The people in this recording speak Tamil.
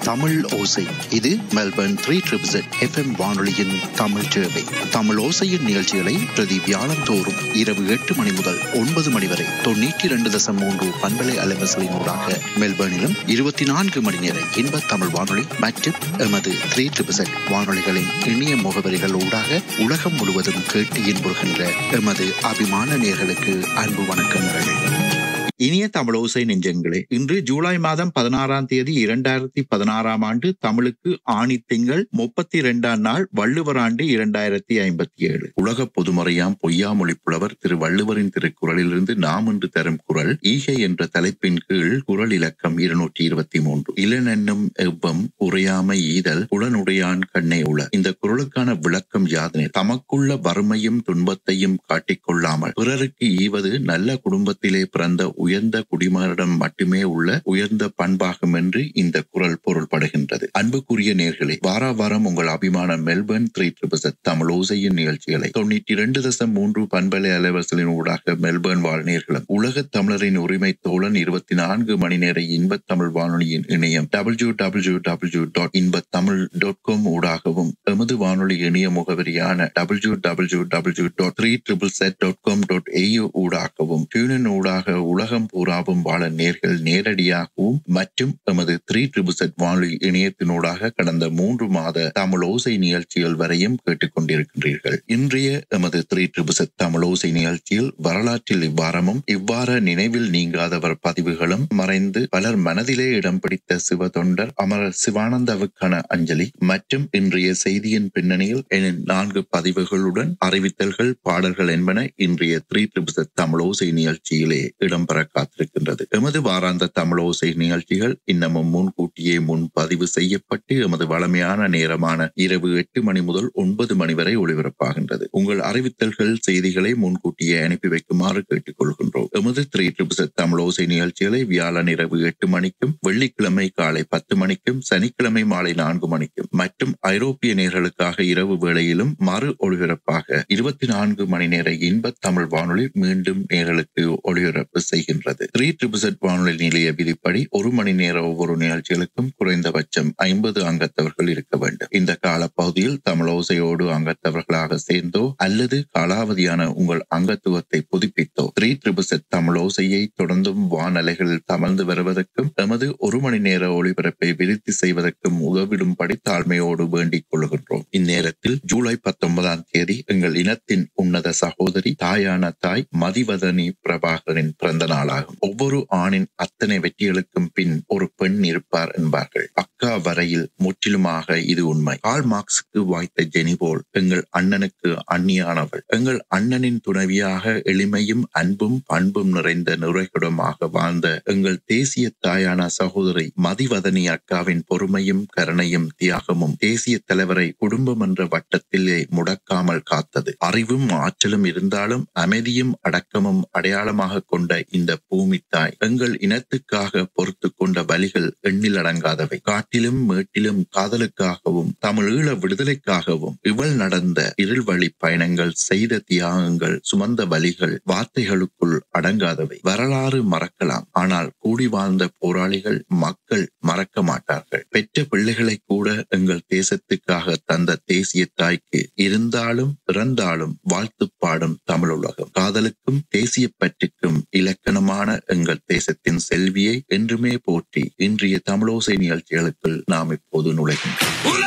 தமிழ் ஓசை இது மெல்பர்ன் த்ரீ ட்ரிபிள் எஃப்எம் வானொலியின் தமிழ் சேவை தமிழ் ஓசையின் நிகழ்ச்சிகளை பிரதி வியாழந்தோறும் இரவு எட்டு மணி முதல் ஒன்பது மணி வரை தொண்ணூற்றி இரண்டு தசம் மூன்று பண்பலை அலைவசலின் ஊடாக மெல்பர்னிலும் இருபத்தி நான்கு மணி நேர இன்ப தமிழ் வானொலி மற்றும் எமது த்ரீ ட்ரிபிள் வானொலிகளின் இணைய முகவரிகள் ஊடாக உலகம் முழுவதும் கேட்டு இன்புறுகின்ற எமது அபிமான நேர்களுக்கு அன்பு வணக்கங்கள் இனிய தமிழோசை நெஞ்சங்களே இன்று ஜூலை மாதம் பதினாறாம் தேதி இரண்டாயிரத்தி பதினாறாம் ஆண்டு தமிழுக்கு ஆணி திங்கள் முப்பத்தி இரண்டாம் நாள் வள்ளுவர் ஆண்டு இரண்டாயிரத்தி ஐம்பத்தி ஏழு உலக பொதுமறையாம் பொய்யாமொழி புலவர் திரு வள்ளுவரின் திருக்குறளிலிருந்து நாம் இன்று தரும் குரல் ஈகை என்ற தலைப்பின் கீழ் குரல் இலக்கம் இருநூற்றி இருபத்தி மூன்று இளனென்னும் எவ்வம் உரையாமை ஈதல் உடனுடையான் கண்ணே உள இந்த குரலுக்கான விளக்கம் யாதனை தமக்குள்ள வறுமையும் துன்பத்தையும் காட்டிக்கொள்ளாமல் பிறருக்கு ஈவது நல்ல குடும்பத்திலே பிறந்த உயர்ந்த குடிமகனிடம் மட்டுமே உள்ள உயர்ந்த பண்பாகும் என்று இந்த குரல் பொருள்படுகின்றது அன்புக்குரிய நேர்களே வார வாரம் உங்கள் அபிமான மெல்பர்ன் த்ரீ ட்ரிபிள் தமிழ் ஓசையின் நிகழ்ச்சிகளை தொண்ணூற்றி இரண்டு தசம் மூன்று பண்பலை அலைவசலின் ஊடாக மெல்பர்ன் வாழ் நேர்களும் உலக தமிழரின் உரிமை தோழன் இருபத்தி நான்கு மணி நேர இன்பத் தமிழ் வானொலியின் இணையம் டபிள்யூ டபிள்யூ டபிள்யூ டாட் இன்பத் தமிழ் டாட் காம் ஊடாகவும் எமது வானொலி இணைய முகவரியான W W W dot three triple Z dot com dot AU ஊடாகவும் டியூனின் ஊடாக உலகம் பூராவும் வாழ நேர்கள் நேரடியாகவும் மற்றும் எமது த்ரீ ட்ரிபிள் செட் வானொலி இணையத்தினூடாக கடந்த மூன்று மாத தமிழ் ஓசை நிகழ்ச்சிகள் வரையும் கேட்டுக்கொண்டிருக்கின்றீர்கள் இன்றைய எமது த்ரீ ட்ரிபிள் செட் தமிழ் ஓசை நிகழ்ச்சியில் வரலாற்றில் இவ்வாரமும் இவ்வாற நினைவில் நீங்காதவர் பதிவுகளும் மறைந்து பலர் மனதிலே இடம் பிடித்த சிவ தொண்டர் அமரர் சிவானந்தாவுக்கான அஞ்சலி மற்றும் இன்றைய செய்தியின் பின்னணியில் என நான்கு பதிவுகளுடன் அறிவித்தல்கள் பாடல்கள் என்பன இன்றைய த்ரீ ட்ரிபிள் செட் தமிழ் ஓசை நிகழ்ச்சியிலே இடம்பெற காத்திருக்கின்றது எமது வாராந்த தமிழ் ஓசை நிகழ்ச்சிகள் இன்னமும் முன்கூட்டியே முன் பதிவு செய்யப்பட்டு எமது வளமையான நேரமான இரவு எட்டு மணி முதல் ஒன்பது மணி வரை ஒளிபரப்பாகின்றது உங்கள் அறிவித்தல்கள் செய்திகளை முன்கூட்டியே அனுப்பி வைக்குமாறு கேட்டுக்கொள்கின்றோம் எமது த்ரீ ட்ரிபிள் தமிழ் ஓசை நிகழ்ச்சிகளை வியாழன் இரவு எட்டு மணிக்கும் வெள்ளிக்கிழமை காலை பத்து மணிக்கும் சனிக்கிழமை மாலை நான்கு மணிக்கும் மற்றும் ஐரோப்பிய நேர்களுக்காக இரவு வேளையிலும் மறு ஒளிபரப்பாக இருபத்தி நான்கு மணி நேர இன்ப தமிழ் வானொலி மீண்டும் நேர்களுக்கு ஒளிபரப்பு செய்கின்றது த்ரீ ட்ரிபிள் வானொலி நிலைய விதிப்படி ஒரு மணி நேர ஒவ்வொரு நிகழ்ச்சிகளுக்கும் குறைந்தபட்சம் ஐம்பது அங்கத்தவர்கள் இருக்க வேண்டும் இந்த காலப்பகுதியில் தமிழோசையோடு அங்கத்தவர்களாக சேர்ந்தோ அல்லது காலாவதியான உங்கள் அங்கத்துவத்தை புதுப்பித்தோ த்ரீ ட்ரிபிள் செட் தமிழோசையை தொடர்ந்தும் வானலைகளில் தமர்ந்து வருவதற்கும் எமது ஒரு மணி நேர ஒளிபரப்பை விருத்தி செய்வதற்கும் உதவிடும்படி தாழ்மையோடு வேண்டிக் கொள்கின்றோம் இந்நேரத்தில் ஜூலை பத்தொன்பதாம் தேதி எங்கள் இனத்தின் உன்னத சகோதரி தாயான தாய் மதிவதனி பிரபாகரின் பிறந்த நாளாகும் ஒவ்வொரு ஆணின் அத்தனை வெற்றிகளுக்கும் பின் ஒரு பெண் இருப்பார் என்பார்கள் அக்கா வரையில் முற்றிலுமாக இது உண்மை கால் மார்க்ஸுக்கு வாய்த்த ஜெனி போல் எங்கள் அண்ணனுக்கு அந்நியானவள் எங்கள் அண்ணனின் துணைவியாக எளிமையும் அன்பும் பண்பும் நிறைந்த நுரைகுடமாக வாழ்ந்த எங்கள் தேசிய தாயான சகோதரி மதிவதனி அக்காவின் பொறுமையும் கருணையும் தியாகமும் தேசிய தலைவரை குடும்பம் என்ற வட்டத்திலே முடக்காமல் காத்தது அறிவும் ஆற்றலும் இருந்தாலும் அமைதியும் அடக்கமும் அடையாளமாக கொண்ட இந்த பூமி தாய் எங்கள் இனத்துக்காக பொறுத்து கொண்ட வழிகள் எண்ணில் அடங்காதவை காட்டிலும் மேட்டிலும் காதலுக்காகவும் தமிழ் ஈழ விடுதலைக்காகவும் இவள் நடந்த இருள் வழி பயணங்கள் செய்த தியாகங்கள் சுமந்த வழிகள் வார்த்தைகளுக்குள் அடங்காதவை வரலாறு மறக்கலாம் ஆனால் கூடி வாழ்ந்த போராளிகள் மக்கள் மறக்க மாட்டார்கள் பெற்ற பிள்ளைகளை கூட எங்கள் தேசத்துக்காக தந்த தேசிய தாய்க்கு இருந்தாலும் பிறந்தாலும் வாழ்த்து பாடும் தமிழ் உலகம் காதலுக்கும் தேசிய பற்றுக்கும் இலக்கணமான எங்கள் தேசத்தின் செல்வியை என்றுமே போற்றி இன்றைய தமிழோசை நிகழ்ச்சிகளுக்குள் நாம் இப்போது நுழைகின்றோம்